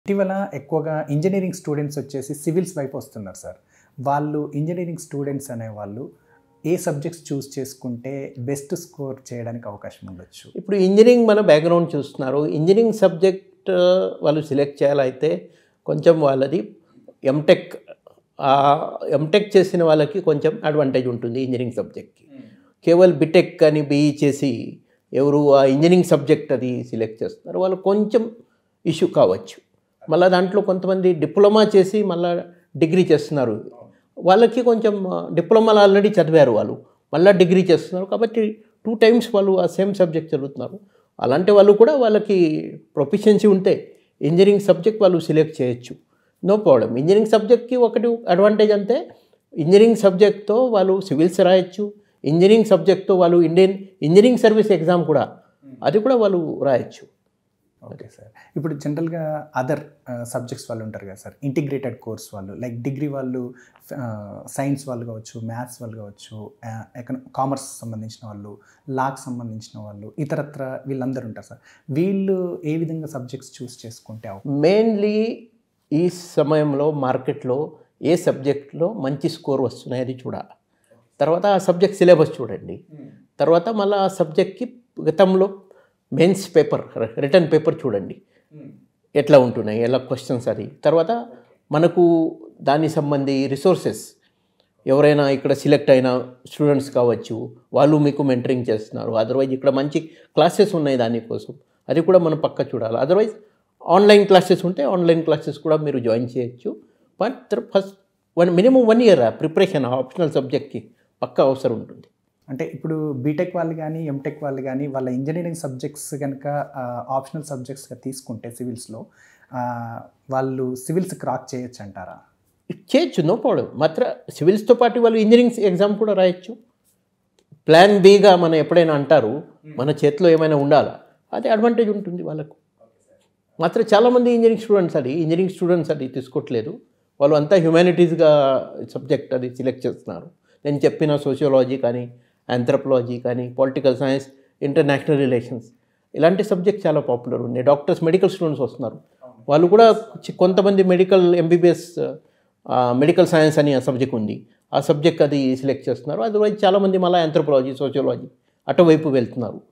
ఇటీవల ఎక్కువగా engineering students వచ్చేసి సివిల్స్ వైపు వస్తున్నారు సార్ వాళ్ళు ఇంజనీరింగ్ స్టూడెంట్స్ అనేవాళ్ళు ఏ సబ్జెక్ట్స్ చూస్ చేసుకుంటే బెస్ట్ స్కోర్ చేయడానికి అవకాశం ఉండొచ్చు ఇప్పుడు ఇంజనీరింగ్ మన బ్యాక్గ్రౌండ్ చూస్తున్నారు ఇంజనీరింగ్ సబ్జెక్ట్ వాళ్ళు సెలెక్ట్ చేయాలైతే కొంచెం వాళ్ళది ఎంటెక్ ఎంటెక్ చేసిన వాళ్ళకి కొంచెం అడ్వాంటేజ్ ఉంటుంది ఇంజనీరింగ్ సబ్జెక్ట్కి కేవలం బిటెక్ అని బీఈ చేసి ఎవరు ఆ ఇంజనీరింగ్ సబ్జెక్ట్ అది సెలెక్ట్ చేస్తున్నారు వాళ్ళు కొంచెం ఇష్యూ కావచ్చు మళ్ళీ దాంట్లో కొంతమంది డిప్లొమా చేసి మళ్ళీ డిగ్రీ చేస్తున్నారు వాళ్ళకి కొంచెం డిప్లొమాలు ఆల్రెడీ చదివారు వాళ్ళు మళ్ళీ డిగ్రీ చేస్తున్నారు కాబట్టి టూ టైమ్స్ వాళ్ళు ఆ సేమ్ సబ్జెక్ట్ చదువుతున్నారు అలాంటి వాళ్ళు కూడా వాళ్ళకి ప్రొఫిషియన్సీ ఉంటే ఇంజనీరింగ్ సబ్జెక్ట్ వాళ్ళు సెలెక్ట్ చేయొచ్చు నో ప్రాబ్లం ఇంజనీరింగ్ సబ్జెక్ట్కి ఒకటి అడ్వాంటేజ్ అంతే ఇంజనీరింగ్ సబ్జెక్ట్తో వాళ్ళు సివిల్స్ రాయొచ్చు ఇంజనీరింగ్ సబ్జెక్ట్తో వాళ్ళు ఇండియన్ ఇంజనీరింగ్ సర్వీస్ ఎగ్జామ్ కూడా అది కూడా వాళ్ళు రాయొచ్చు ఓకే సార్ ఇప్పుడు జనరల్గా అదర్ సబ్జెక్ట్స్ వాళ్ళు ఉంటారు కదా సార్ ఇంటిగ్రేటెడ్ కోర్స్ వాళ్ళు లైక్ డిగ్రీ వాళ్ళు సైన్స్ వాళ్ళు కావచ్చు మ్యాథ్స్ వాళ్ళు కావచ్చు ఎకన కామర్స్ సంబంధించిన వాళ్ళు లాకి సంబంధించిన వాళ్ళు ఇతరత్ర వీళ్ళందరూ ఉంటారు సార్ వీళ్ళు ఏ విధంగా సబ్జెక్ట్స్ చూస్ చేసుకుంటే అవ- మెయిన్లీ ఈ సమయంలో మార్కెట్లో ఏ సబ్జెక్ట్లో మంచి స్కోర్ వస్తున్నాయి అది చూడాలి తర్వాత ఆ సబ్జెక్ట్ సిలబస్ చూడండి తర్వాత మళ్ళీ ఆ సబ్జెక్ట్కి గతంలో మెయిన్స్ పేపర్ రిటర్న్ పేపర్ చూడండి ఎట్లా ఉంటున్నాయి ఎలా క్వశ్చన్స్ అది తర్వాత మనకు దానికి సంబంధి రిసోర్సెస్ ఎవరైనా ఇక్కడ సెలెక్ట్ అయిన స్టూడెంట్స్ కావచ్చు వాళ్ళు మీకు మెంటరింగ్ చేస్తున్నారు అదర్వైజ్ ఇక్కడ మంచి క్లాసెస్ ఉన్నాయి దానికోసం అది కూడా మనం పక్క చూడాలి అదర్వైజ్ ఆన్లైన్ క్లాసెస్ ఉంటే ఆన్లైన్ క్లాసెస్ కూడా మీరు జాయిన్ చేయొచ్చు but first one minimum one year preparation optional సబ్జెక్ట్కి పక్క అవసరం ఉంటుంది అంటే ఇప్పుడు బీటెక్ వాళ్ళు కానీ ఎంటెక్ వాళ్ళు కానీ వాళ్ళ ఇంజనీరింగ్ సబ్జెక్ట్స్ కనుక ఆప్షనల్ సబ్జెక్ట్స్గా తీసుకుంటే సివిల్స్లో వాళ్ళు సివిల్స్ క్రాక్ చేయొచ్చు అంటారా చేయొచ్చు నో ప్రాబ్లం మాత్రం సివిల్స్తో పాటు వాళ్ళు ఇంజనీరింగ్ ఎగ్జామ్ కూడా రాయొచ్చు ప్లాన్ బీగా మనం ఎప్పుడైనా అంటారు మన చేతిలో ఏమైనా ఉండాలా అది అడ్వాంటేజ్ ఉంటుంది వాళ్ళకు మాత్రం చాలామంది ఇంజనీరింగ్ స్టూడెంట్స్ అది ఇంజనీరింగ్ స్టూడెంట్స్ అది తీసుకోవట్లేదు వాళ్ళు అంతా హ్యుమానిటీస్గా సబ్జెక్ట్ అది సెలెక్ట్ చేస్తున్నారు నేను చెప్పిన సోషియాలజీ కానీ ఆంథ్రపలాజీ కానీ పొలిటికల్ సైన్స్ ఇంటర్నేషనల్ రిలేషన్స్ ఇలాంటి సబ్జెక్ట్ చాలా పాపులర్ ఉన్నాయి డాక్టర్స్ మెడికల్ స్టూడెంట్స్ వస్తున్నారు వాళ్ళు కూడా చి- కొంతమంది మెడికల్ ఎంబీబీఎస్ మెడికల్ సైన్స్ అని ఆ సబ్జెక్ట్ ఉంది ఆ సబ్జెక్ట్ అది సెలెక్ట్ చేస్తున్నారు అదర్వైజ్ చాలామంది మళ్ళీ ఆంథ్రపలాజీ సోషియాలజీ అటువైపు వెళ్తున్నారు